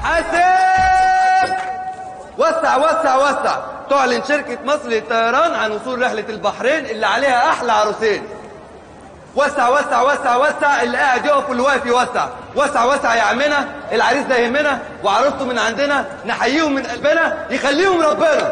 حاسب وسع وسع وسع تعلن شركة مصر للطيران عن وصول رحلة البحرين اللي عليها أحلى عروسين وسع وسع وسع وسع اللي قاعد يقف واللي واقف يوسع وسع وسع يا عمنا العريس ده يهمنا وعروسته من عندنا نحييهم من قلبنا يخليهم ربنا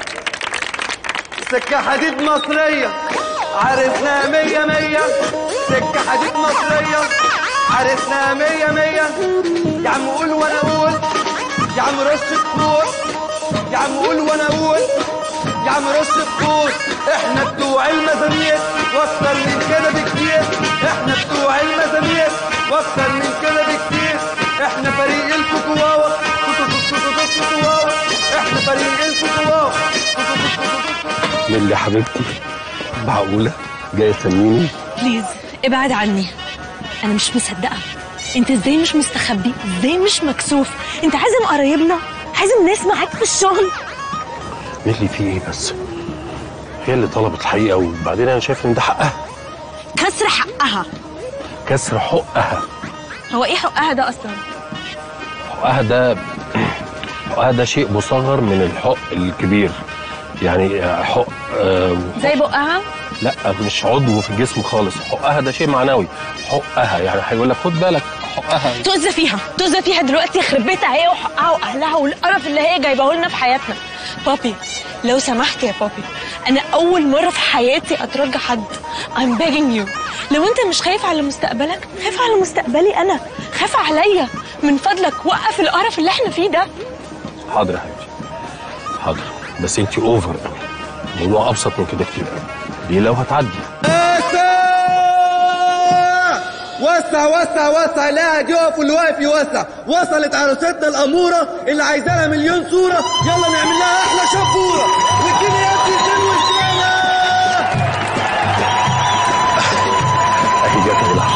سكة حديد مصرية عرسنا مية مية سكة حديد مصرية عرسنا مية مية يا عم قول وانا اقول يا عم رش الكور يا عم قول وانا اقول يا عم رش الكور احنا بتوع المزامير واكتر من كده بكتير احنا بتوع المزامير واكتر من كده بكتير احنا فريق الكوكواوا كوكواوا احنا فريق الكوكواوا نيلي حبيبتي معقولة جاية تسميني بليز ابعد عني انا مش مصدقه انت ازاي مش مستخبي ازاي مش مكسوف انت عازم قرايبنا عازم ناس معاك في الشغل نيلي في ايه بس هي اللي طلبت الحقيقة وبعدين انا شايف ان ده حقها كسر حقها كسر حقها هو ايه حقها ده اصلا حقها ده حقها ده شيء مصغر من الحق الكبير يعني حق آه، زي بقها لا مش عضو في الجسم خالص حقها ده شيء معنوي حقها يعني هيقول لك خد بالك حقها تؤذى فيها تؤذى فيها دلوقتي يخرب بيتها هي وحقها واهلها والقرف اللي هي جايباه لنا في حياتنا بابي لو سمحت يا بابي انا اول مره في حياتي اترجى حد I'm begging you لو انت مش خايف على مستقبلك خاف على مستقبلي انا خاف عليا من فضلك وقف القرف اللي احنا فيه ده حاضر يا حبيبتي حاضر بس انت اوفر قوي الموضوع ابسط من كده كتير قوي دي لو هتعدي وسع وسع وسع اللي قاعد يقف واللي واقف يوسع وصلت عروستنا الأمورة اللي عايزة لها مليون صورة يلا نعمل لها أحلى شبورة واديني يا ابني زين وزينة اهي جت العب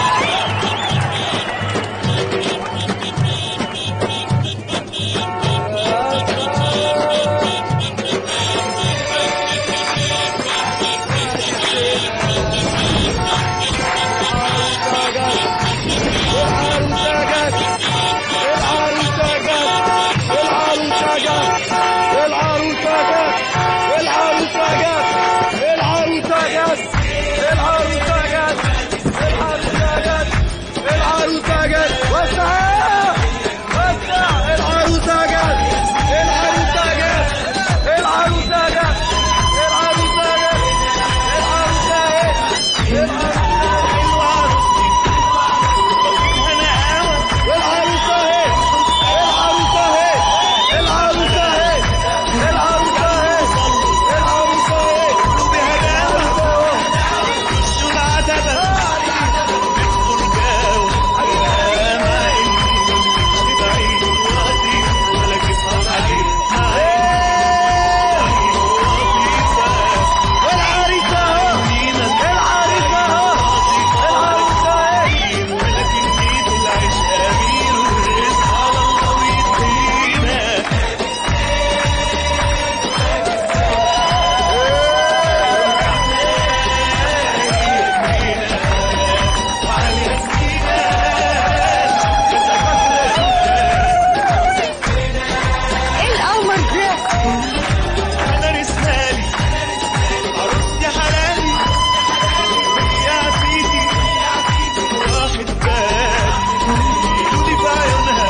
ايه القمر ده انا رسالي عروستي حلالي يا عفيتي راحت بالي قولي في عيونها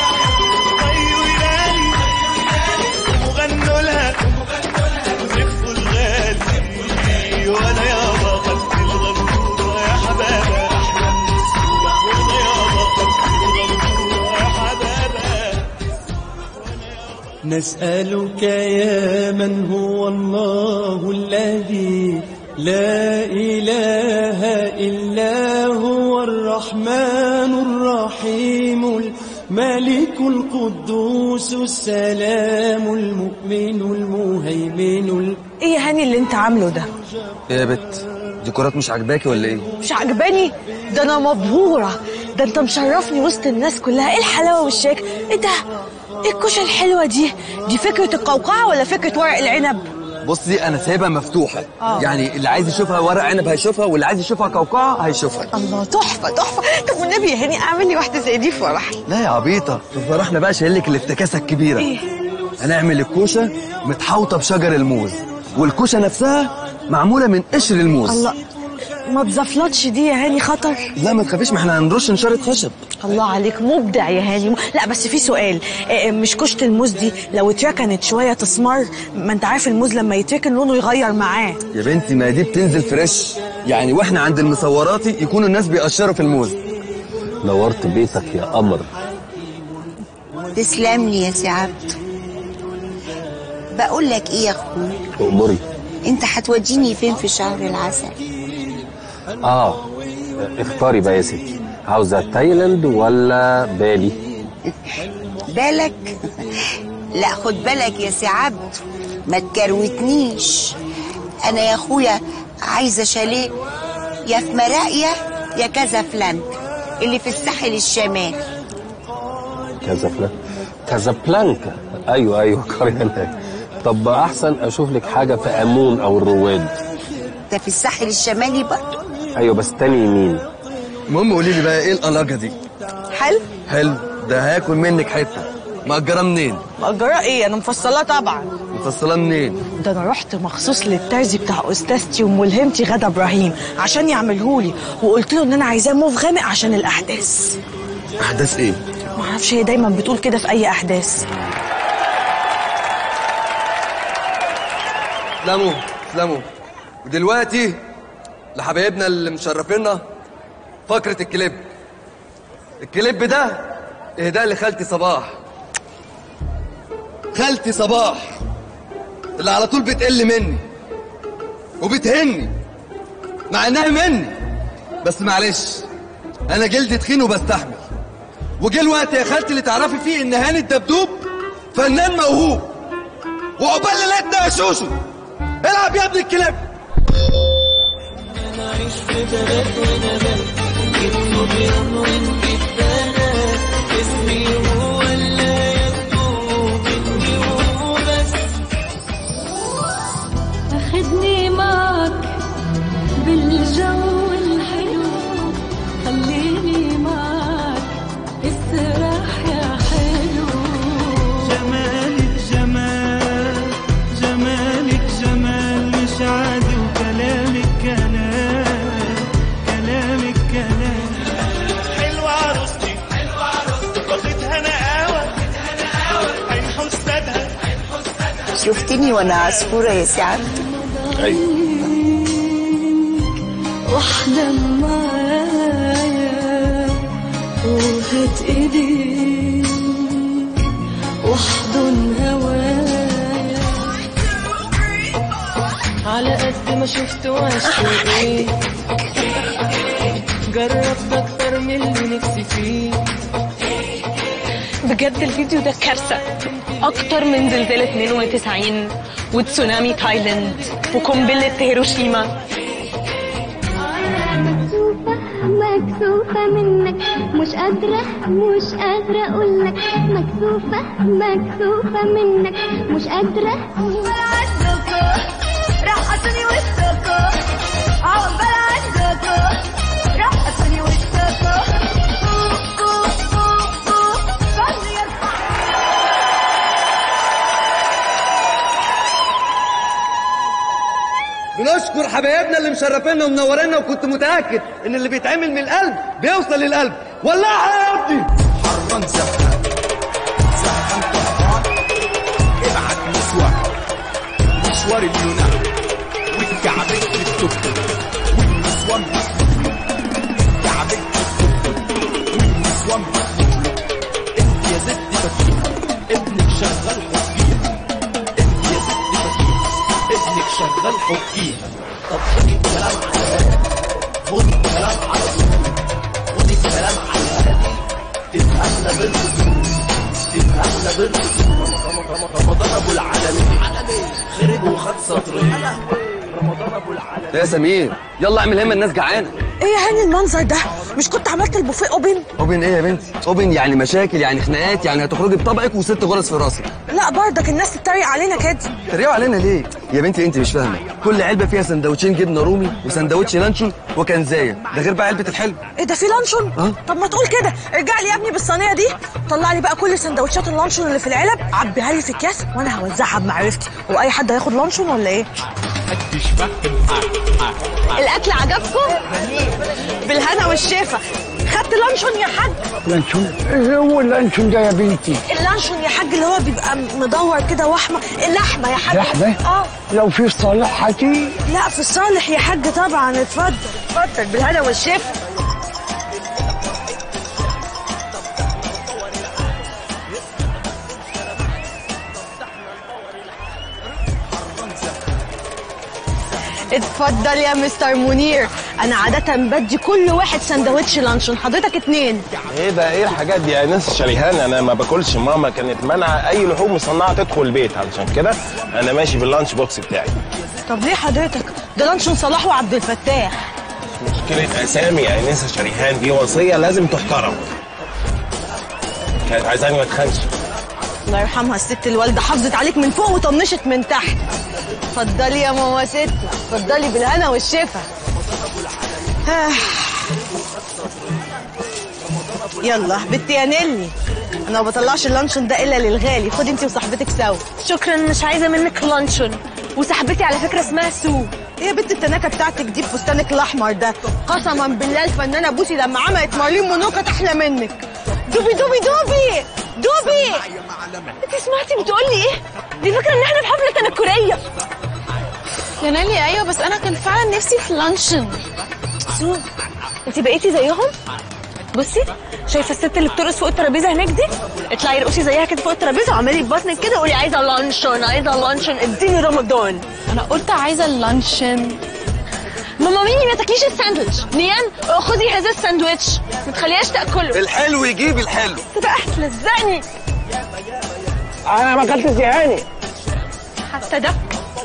طيوا يلالي وغنوا لها وزفوا الغالي وانا يابا خدت الغرورة يا حبابة احلى من السوق وانا يابا خدت الغرورة يا حبابة نسألك يا من هو الله الذي لا إله إلا هو الرحمن الرحيم الملك القدوس السلام المؤمن المهيمن ال... ايه يا هاني اللي انت عامله ده ايه يا بت ديكورات مش عاجباكي ولا ايه مش عجباني ده انا مبهوره ده انت مشرفني وسط الناس كلها ايه الحلاوه والشيك ايه ده ايه الكوشه الحلوه دي دي فكره القوقعه ولا فكره ورق العنب بصي انا سايبها مفتوحه يعني اللي عايز يشوفها ورق عنب هيشوفها واللي عايز يشوفها قوقعه هيشوفها الله تحفه تحفه طب والنبي يا هاني اعمل لي واحده زي دي في فرحي لا يا عبيطه في فرحنا بقى شايل لك الافتكاسه الكبيره هنعمل الكوشه متحوطه بشجر الموز والكوشه نفسها معموله من قشر الموز الله ما تزفلطش دي يا هاني خطر لا ما تخافيش ما احنا هنرش نشاره خشب الله عليك مبدع يا هاني لا بس في سؤال آه، مش كشت الموز دي لو اتركنت شويه تسمر ما انت عارف الموز لما يتركن لونه يغير معاه يا بنتي ما دي بتنزل فريش يعني واحنا عند المصوراتي يكونوا الناس بيقشروا في الموز نورت بيتك يا قمر تسلم لي يا سي عبد بقول لك ايه يا اخوي أمري انت هتوديني فين في شهر العسل اه اختاري بقى يا ستي عاوزة تايلاند ولا بالي بالك لا خد بالك يا سي عبد ما تكروتنيش انا يا اخويا عايزه شاليه يا في مراقيه يا كازابلانكا اللي في الساحل الشمالي كازابلانكا كازابلانكا ايوه ايوه قرية هناك طب احسن اشوف لك حاجة في امون او الرواد ده في الساحل الشمالي برضه ايوه بس تاني يمين المهم قولي لي بقى ايه القلاجه دي حلو حلو ده هاكل منك حته مأجرة منين مأجرة ايه انا مفصلاه طبعا مفصلة منين ده انا رحت مخصوص للترزي بتاع استاذتي وملهمتي غدا ابراهيم عشان يعملهولي وقلت له ان انا عايزاه موف غامق عشان الاحداث احداث ايه معرفش هي دايما بتقول كده في اي احداث تسلموا تسلموا ودلوقتي لحبايبنا اللي مشرفينا فقرة الكليب الكليب ده اهداء لخالتي صباح خالتي صباح اللي على طول بتقل مني وبتهني مع انها مني بس معلش انا جلدي تخين وبستحمل وجه الوقت يا خالتي اللي تعرفي فيه ان هاني الدبدوب فنان موهوب وعقبال ليلتنا يا شوشو العب يا ابن الكلاب أخدني معك بالجو الحلو خليني معك استراح يا حلو جمالك جمال جمالك جمال مش عادي وكلامك كلام كلامك كلام حلوة عروستي حلوة عروستي واخدها نقاوة عين حسادها شفتني وانا عصفوره يا سي عبد واحلم معايا وهات ايديك واحضن هوايا على قد ما شفت وعشت جربت اكتر من اللي نفسي فيه بجد الفيديو ده كارثة أكتر من زلزال 92 وتسونامي تايلاند وقنبلة هيروشيما مكسوفة مكسوفة منك مش قادرة مش قادرة أقولك مكسوفة مكسوفة منك مش قادرة عندكوا رقصوني وسطكوا عقبال عندكوا رقصوني وسطكوا بنشكر حبايبنا اللي مشرفينا ومنورينا وكنت متاكد ان اللي بيتعمل من القلب بيوصل للقلب ولعها يا ابني حران زهقان زهقان طهقان ابعت نسوان مشوار اليونان والكعبين في التوك والنسوان مسلوك كعبين في التوك والنسوان مسلوك انت يا ست فتيها ابنك شغال حكيها انت يا ست فتيها ابنك شغال حكيها طب خدي الكلام على هادي خدي الكلام على صوتي خدي الكلام على هادي تفهمنا بالرسول تفهمنا بالرسول رمضان ابو العالمين خرج وخد سطرين يا سمير يلا اعمل همه الناس جعانه ايه يا هاني المنظر ده مش كنت عملت البوفيه اوبن اوبن ايه يا بنتي اوبن يعني مشاكل يعني خناقات يعني هتخرجي بطبقك وست غرز في راسك لا برضك الناس تتريق علينا كده تريقوا علينا ليه يا بنتي انت مش فاهمه كل علبه فيها سندوتشين جبنه رومي وسندوتش لانشون وكنزايه ده غير بقى علبه الحلو ايه ده في لانشون اه. طب ما تقول كده ارجع لي يا ابني بالصينيه دي طلع لي بقى كل سندوتشات اللانشون اللي في العلب عبيها لي في اكياس وانا هوزعها بمعرفتي هو اي حد هياخد لانشون ولا ايه الاكل عجبكم بالهنا والشفا خدت لانشون يا حاج لانشون ايه هو اللانشون ده يا بنتي اللانشون يا حاج اللي هو بيبقى مدور كده واحمر اللحمه يا حاج لحمة اه لو في صالح هاتي لا في الصالح يا حاج طبعا اتفضل اتفضل بالهنا والشفا اتفضل يا مستر منير انا عاده بدي كل واحد سندوتش لانشون حضرتك اتنين ايه ده ايه الحاجات دي يا ناس شريهان انا ما باكلش ماما كانت مانعه اي لحوم مصنعه تدخل البيت علشان كده انا ماشي باللانش بوكس بتاعي طب ليه حضرتك ده لانشون صلاح وعبد الفتاح مشكله اسامي يا انسه شريهان دي وصيه لازم تحترم كانت عايزاني ما اتخنش الله يرحمها الست الوالده حافظت عليك من فوق وطنشت من تحت اتفضلي يا ماما ست اتفضلي بالهنا والشفا آه. يلا بنتي يا نيلي انا ما بطلعش اللانشون ده الا للغالي خدي انت وصاحبتك سوا شكرا مش عايزه منك لانشون وصاحبتي على فكره اسمها سو ايه يا بنت التناكه بتاعتك دي بفستانك الاحمر ده قسما بالله الفنانه بوسي لما عملت مارلين مونوكا احلى منك دوبي دوبي دوبي دوبي انت سمعتي بتقولي ايه دي فكره ان احنا في حفله تنكريه يا نالي ايوه بس انا كان فعلا نفسي في لانشون سو انت بقيتي زيهم بصي شايفه الست اللي بترقص فوق الترابيزه هناك دي اطلعي ارقصي زيها كده فوق الترابيزه واعملي ببطنك كده وقولي عايزه لانشون عايزه لانشون اديني رمضان انا قلت عايزه اللانشون ماما ميني ما تاكليش الساندوتش نيان خدي هذا الساندوتش ما تخليهاش تاكله الحلو يجيب الحلو تبقى تلزقني انا ما اكلتش يا هاني حتى ده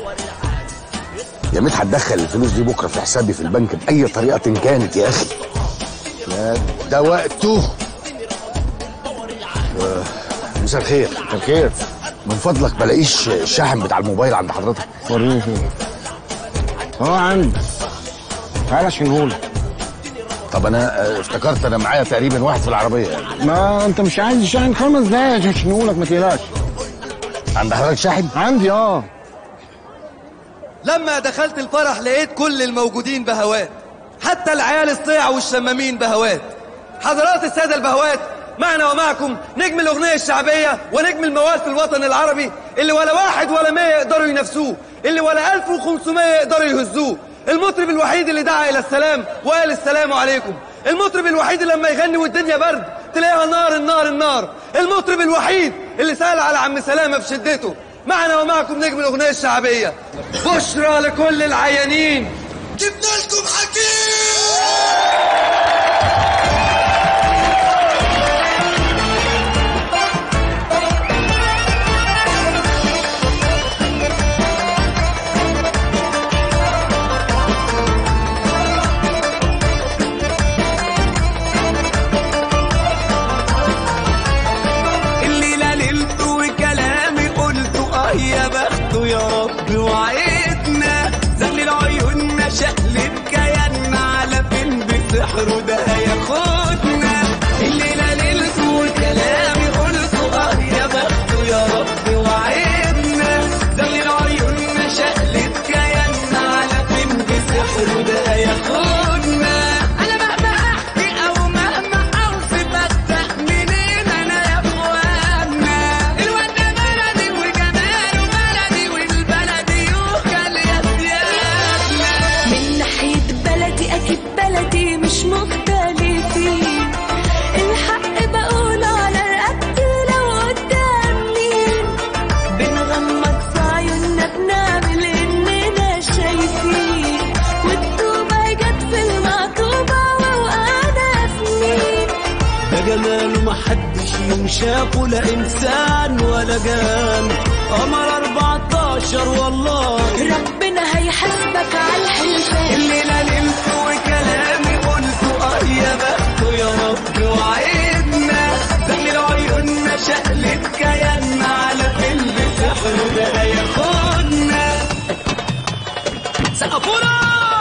يا ميت هتدخل الفلوس دي بكره في حسابي في البنك باي طريقه كانت يا اخي لا ده وقته آه، مساء الخير مساء الخير من فضلك بلاقيش الشاحن بتاع الموبايل عند حضرتك وريني فين اه عندي تعالى اشيلهولك طب انا آه، افتكرت انا معايا تقريبا واحد في العربيه يعني ما انت مش عايز الشاحن خمس دقايق عشان اشيلهولك ما تقلقش عند حضرتك شاحن عندي اه لما دخلت الفرح لقيت كل الموجودين بهوات حتى العيال الصيع والشمامين بهوات حضرات السادة البهوات معنا ومعكم نجم الأغنية الشعبية ونجم الموال في الوطن العربي اللي ولا واحد ولا مية يقدروا ينافسوه اللي ولا 1500 يقدروا يهزوه المطرب الوحيد اللي دعا إلى السلام وقال السلام عليكم المطرب الوحيد اللي لما يغني والدنيا برد تلاقيها نار النار النار المطرب الوحيد اللي سأل على عم سلامة في شدته معنا ومعكم نجم الأغنية الشعبية بشرى لكل العيانين جبنا لكم الليلة ليلته وكلامي قلته اه يا بخته يا رب وعيتنا زغلل عيوننا شقلب كياننا على فين بسحره ده هياخدنا الليلة ليلته وكلامي قلته اه يا بخته يا رب وعيتنا زغلل عيوننا شقلب كياننا على فين بسحره ده هياخدنا انا مهما احكي او مهما اوصف ابدا منين انا يا اخوانا الواد ده بلدي وجماله بلدي والبلدي يوكل يا سيادنا من ناحية بلدي أكيد بلدي مش مختلفين الحق بقول على رقبتي لو قدام مين بنغمض في عيوننا بنعمل إننا شايفين والطوبة جت في المقطوبة ووقعنا في مين ده جماله محدش يوم شافه لا انسان ولا جان قمر 14 بشر والله ربنا هيحاسبك على الحلفان الليلة نمت وكلامي قلته اه يا بخته يا رب وعيدنا دليل عيوننا شقلب كياننا على فيلم سحر ده هياخدنا سقفونا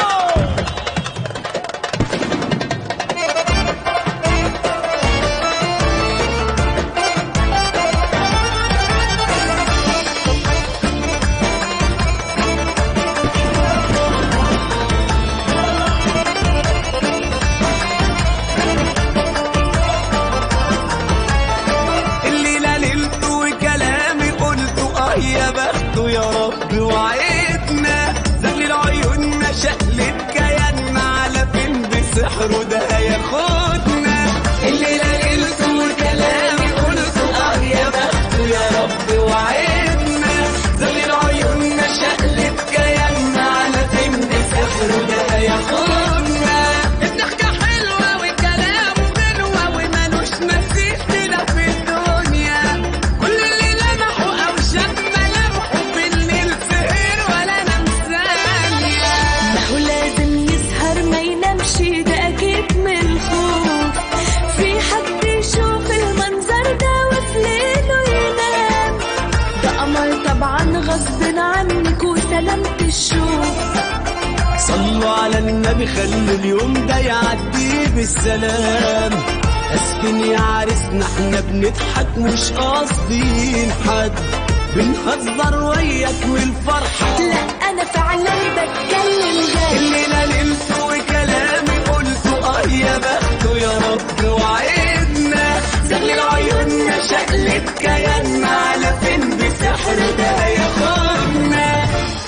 الليلة نمت وكلامي قلته اه يا بخته يا رب وعيدنا زغلل عيوننا شقلب كياننا على فيلم بسحره ده هياخدنا الليلة نمت وكلامي قلته اه يا بخته يا رب وعيدنا زغلل عيوننا شقلب كياننا على فيلم بسحره ده هياخدنا الضحكة حلوة وكلامه غنوة ومالوش مثيل كده في الدنيا كل اللي لمحه أو شاف ملامحه في الليل سهر ولا نام ثانية ما هو لازم يسهر ما ينامش ده اكيد من الخوف في حد يشوف المنظر ده وفي ليله ينام ده قمر طبعا غصب عنك وسلامة الشوف صلوا على النبي خلوا اليوم ده يعدي بالسلام اسفين يا عريسنا احنا بنضحك مش قاصدين حد بنهزر وياك والفرحة لا انا فعلا بتكلم جد الليلة نمت وكلامي قلته اه يا بخته يا رب وعيدنا زغلل عيوننا شقلب كياننا على فين بسحر ده هياخدنا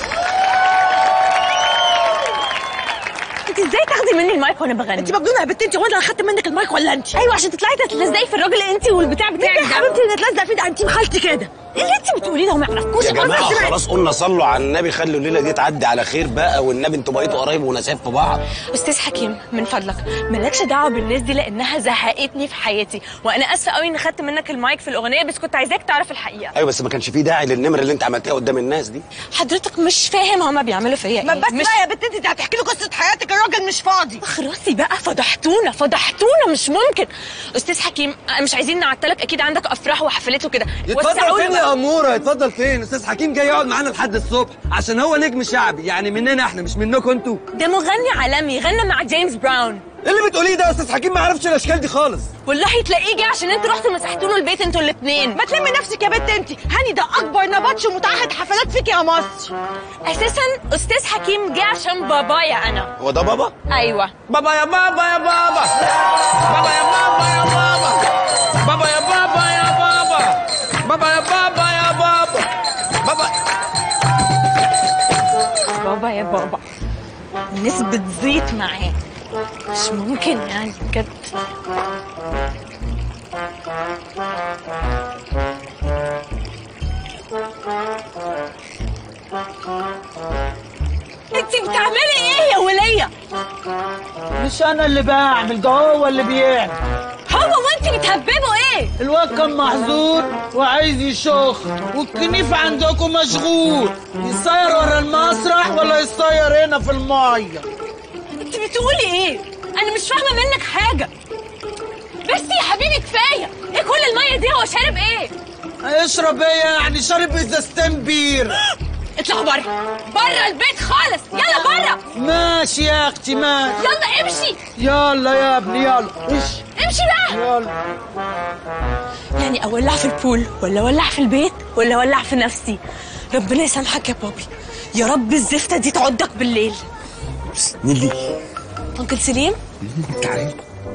انت ازاي تاخدي مني المايك وانا بغني انت مجنونه يا بنت انت وانا اخدت منك المايك ولا انت ايوه عشان تطلعي تتلزقي في الراجل انت والبتاع بتاعك يا حبيبتي نتلزق فيه ده انت خالتي كده ايه اللي انت بتقوليه ده هو ما يعرفكوش يا أنا جماعه سمعت. خلاص قلنا صلوا على النبي خلوا الليله دي تعدي على خير بقى والنبي انتوا بقيتوا قرايب ونساب في بعض استاذ حكيم من فضلك مالكش دعوه بالناس دي لانها زهقتني في حياتي وانا اسفه قوي اني خدت منك المايك في الاغنيه بس كنت عايزاك تعرف الحقيقه ايوه بس ما كانش في داعي للنمر اللي انت عملتها قدام الناس دي حضرتك مش فاهم هما بيعملوا فيا ما ايه بس مش بقى يا بنت انت هتحكي له قصه حياتك الراجل مش فاضي خلاصي بقى فضحتونا فضحتونا مش ممكن استاذ حكيم أنا مش عايزين نعطلك اكيد عندك افراح وحفلات وكده يتفضل وسعوا فين له يا بقى. اموره يتفضل فين استاذ حكيم جاي يقعد معانا لحد الصبح عشان هو نجم شعبي يعني مننا احنا مش منكم انتوا ده مغني عالمي غنى مع جيمس براون ايه اللي بتقوليه ده يا استاذ حكيم ما عرفش الاشكال دي خالص والله تلاقيه جه عشان انتوا رحتوا مسحتوا له البيت انتوا الاثنين ما تلمي نفسك يا بنت انت هاني ده اكبر نبطش ومتعهد حفلات فيك يا مصر اساسا استاذ حكيم جه عشان بابايا انا هو ده بابا ايوه بابا يا بابا يا بابا بابا يا بابا يا بابا بابا يا بابا يا بابا بابا يا بابا يا بابا بابا بابا يا بابا نسبة زيت معاه مش ممكن يعني بجد انت بتعملي ايه يا ولية؟ مش انا اللي بعمل ده هو اللي بيعمل هو وانت بتهببوا ايه؟ الواد كان محظور وعايز يشخ والكنيف عندكم مشغول يصير ورا المسرح ولا يصير هنا في الميه انت بتقولي ايه؟ انا مش فاهمة منك حاجة بس يا حبيبي كفاية ايه كل المية دي هو شارب ايه؟ اشرب ايه يعني شارب ازازتين بير اطلعوا بره بره البيت خالص يلا بره ماشي يا اختي ماشي يلا امشي يلا يا ابني يلا ايش امشي بقى يلا يعني اولع في البول ولا اولع في البيت ولا اولع في نفسي ربنا يسامحك يا بابي يا رب الزفته دي تعضك بالليل نيلي انكل سليم تعالي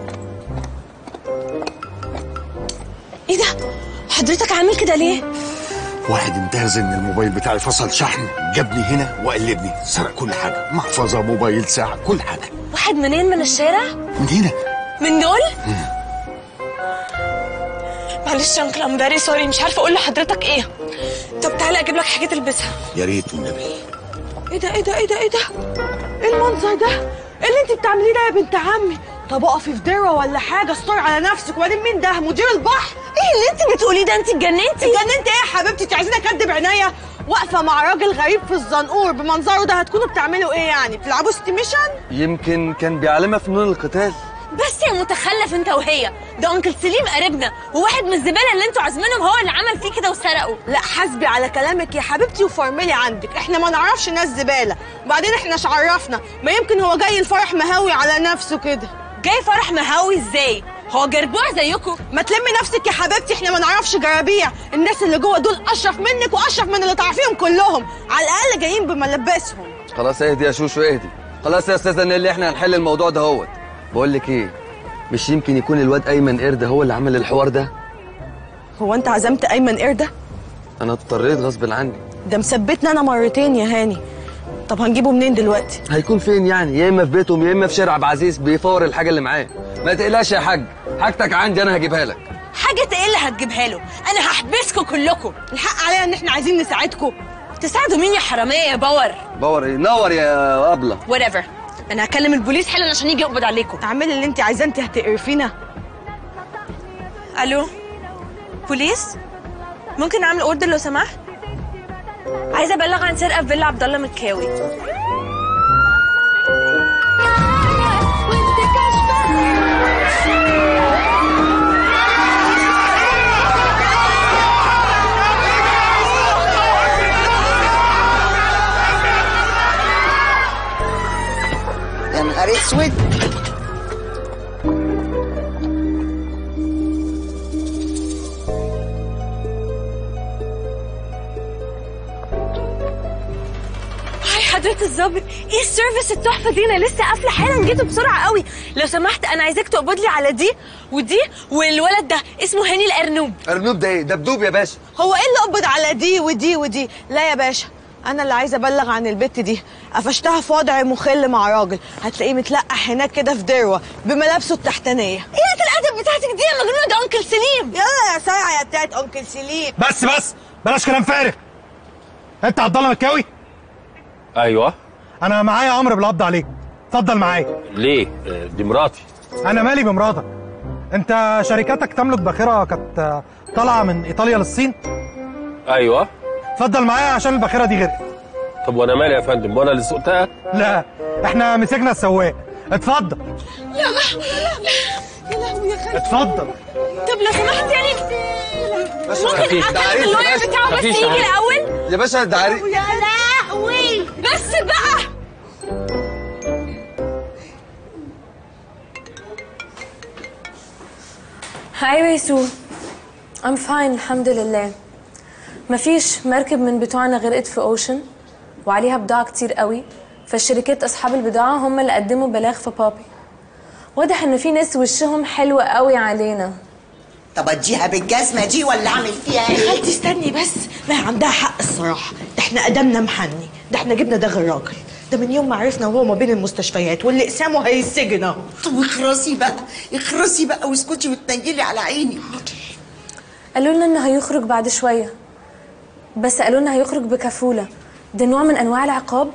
ايه ده حضرتك عامل كده ليه واحد انتهز ان الموبايل بتاعي فصل شحن جابني هنا وقلبني سرق كل حاجه محفظه موبايل ساعه كل حاجه واحد منين من الشارع من هنا من دول معلش يا انكل ام فيري سوري مش عارفه اقول لحضرتك ايه طب تعالى اجيب لك حاجه تلبسها يا ريت والنبي ايه ده ايه ده ايه ده ايه ده ايه المنظر ده ايه اللي انت بتعمليه ده يا بنت عمي طب اقفي في دره ولا حاجه استر على نفسك وبعدين مين ده مدير البحر ايه اللي انت بتقوليه ده انت اتجننتي اتجننت ايه يا حبيبتي انت عايزين اكدب عينيا واقفه مع راجل غريب في الزنقور بمنظره ده هتكونوا بتعملوا ايه يعني بتلعبوا استيميشن يمكن كان بيعلمها فنون القتال بس يا متخلف انت وهي ده انكل سليم قريبنا وواحد من الزباله اللي انتوا عازمينهم هو اللي عمل فيه كده وسرقه لا حاسبي على كلامك يا حبيبتي وفرملي عندك احنا ما نعرفش ناس زباله وبعدين احنا ايش عرفنا ما يمكن هو جاي الفرح مهاوي على نفسه كده جاي فرح مهاوي ازاي هو جربوع زيكم ما تلمي نفسك يا حبيبتي احنا ما نعرفش جرابيع الناس اللي جوه دول اشرف منك واشرف من اللي تعرفيهم كلهم على الاقل جايين بملبسهم خلاص اهدي يا شوشو اهدي خلاص يا استاذه نيلي احنا هنحل الموضوع ده هوت بقول لك ايه مش يمكن يكون الواد ايمن قرد هو اللي عمل الحوار ده هو انت عزمت ايمن قرده انا اضطريت غصب عني ده مثبتنا انا مرتين يا هاني طب هنجيبه منين دلوقتي هيكون فين يعني يا اما في بيتهم يا اما في شارع عبد العزيز بيفور الحاجه اللي معاه ما تقلقش يا حاج حاجتك عندي انا هجيبها لك حاجه ايه اللي هتجيبها له انا هحبسكم كلكم الحق علينا ان احنا عايزين نساعدكم تساعدوا مين يا حراميه يا باور باور ايه نور يا ابله whatever انا هكلم البوليس حالا عشان يجي يقبض عليكم اعملي اللي انت عايزاه انت هتقرفينا الو بوليس ممكن اعمل اوردر لو سمحت عايزه ابلغ عن سرقه في فيلا عبد الله مكاوي يا نهار اسود هاي حضرتك الظابط ايه السيرفيس التحفه دي انا لسه قافله حالا جيتوا بسرعه قوي لو سمحت انا عايزاك تقبض لي على دي ودي والولد ده اسمه هاني الارنوب ارنوب ده ايه دبدوب يا باشا هو ايه اللي قبض على دي ودي ودي لا يا باشا انا اللي عايزه ابلغ عن البت دي قفشتها في وضع مخل مع راجل هتلاقيه متلقح هناك كده في دروه بملابسه التحتانيه ايه الادب بتاعتك دي يا مجنونه ده انكل سليم يلا يا ساعه يا بتاعت انكل سليم بس بس بلاش كلام فارغ انت عبد الله مكاوي ايوه انا معايا امر بالقبض عليك اتفضل معايا ليه آه، دي مراتي انا مالي بمراتك انت شركتك تملك باخره كانت طالعه من ايطاليا للصين ايوه اتفضل معايا عشان الباخره دي غير طب وانا مالي يا فندم وانا اللي سوقتها لا احنا مسكنا السواق اتفضل لا لا يا لهوي يا خالد اتفضل طب لو سمحت يعني ممكن مفيش، ده عريس اكلم يا اللوير باشا. بتاعه بس مفيش يجي عريس. الاول يا باشا ده عريس يا لهوي بس بقى ايوه يا سو I'm fine الحمد لله مفيش مركب من بتوعنا غرقت في اوشن وعليها بضاعة كتير قوي فالشركات اصحاب البضاعة هم اللي قدموا بلاغ في بابي واضح ان في ناس وشهم حلو قوي علينا طب اديها بالجزمه دي ولا اعمل فيها يا ايه خالتي استني بس ما هي عندها حق الصراحه ده احنا قدمنا محني ده احنا جبنا ده غير راجل ده من يوم ما عرفنا وهو ما بين المستشفيات واللي اقسامه هيسجن اهو طب اخرسي بقى اخرسي بقى واسكتي وتنجلي على عيني قالوا لنا انه هيخرج بعد شوية بس قالوا لنا هيخرج بكفولة ده نوع من انواع العقاب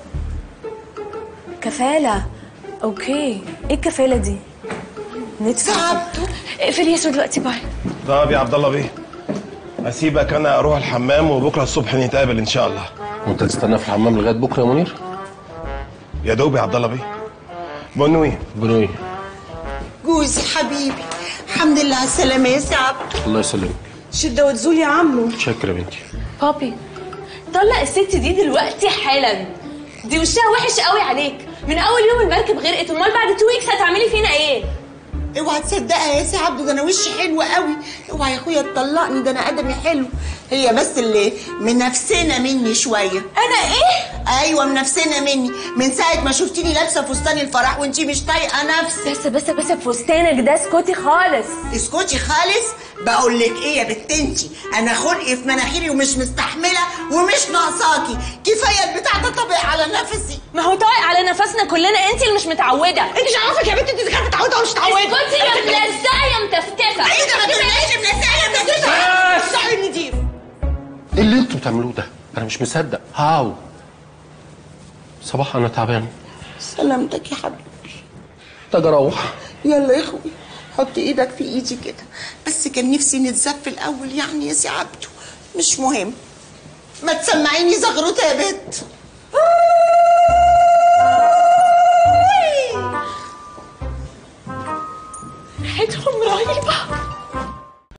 كفالة اوكي ايه الكفالة دي ندفع اقفلي يا سو دلوقتي باي طب يا عبد الله بيه اسيبك انا اروح الحمام وبكره الصبح نتقابل ان شاء الله وانت تستنى في الحمام لغايه بكره يا منير يا دوب يا عبد الله بيه بنوي بنوي جوزي حبيبي الحمد لله على السلامه يا سعد الله يسلمك شده وتزول يا عمو شكرا يا بنتي بابي طلق الست دي دلوقتي حالا دي وشها وحش قوي عليك من اول يوم المركب غرقت امال بعد تو ويكس هتعملي فينا ايه اوعى تصدقها يا سي عبده ده انا وشي حلو قوي اوعى يا اخويا تطلقني ده انا ادمي حلو هي بس اللي منافسنا مني شويه انا ايه ايوه منافسنا مني من ساعه ما شفتيني لابسه فستان الفرح وانتي مش طايقه نفسك بس بس بس فستانك ده اسكتي خالص اسكتي خالص بقول لك ايه يا بت انتي انا خلقي في مناخيري ومش مستحمله ومش ناقصاكي كفايه البتاع ده طبق على نفسي ما هو طايق على نفسنا كلنا انت اللي مش متعوده انت مش عارفك يا بنت انت اذا كانت متعوده ولا مش متعوده اسكتي يا ملزقه يا متفتفه ايه ده ما تقوليش ملزقه ملزقه الشعر النضيف ايه اللي انتوا بتعملوه ده انا مش مصدق هاو صباح انا تعبان سلامتك يا حبيبي محتاج اروح يلا يا اخوي حط ايدك في ايدي كده بس كان نفسي نتزف الاول يعني يا سي عبده مش مهم ما تسمعيني زغروطه يا بت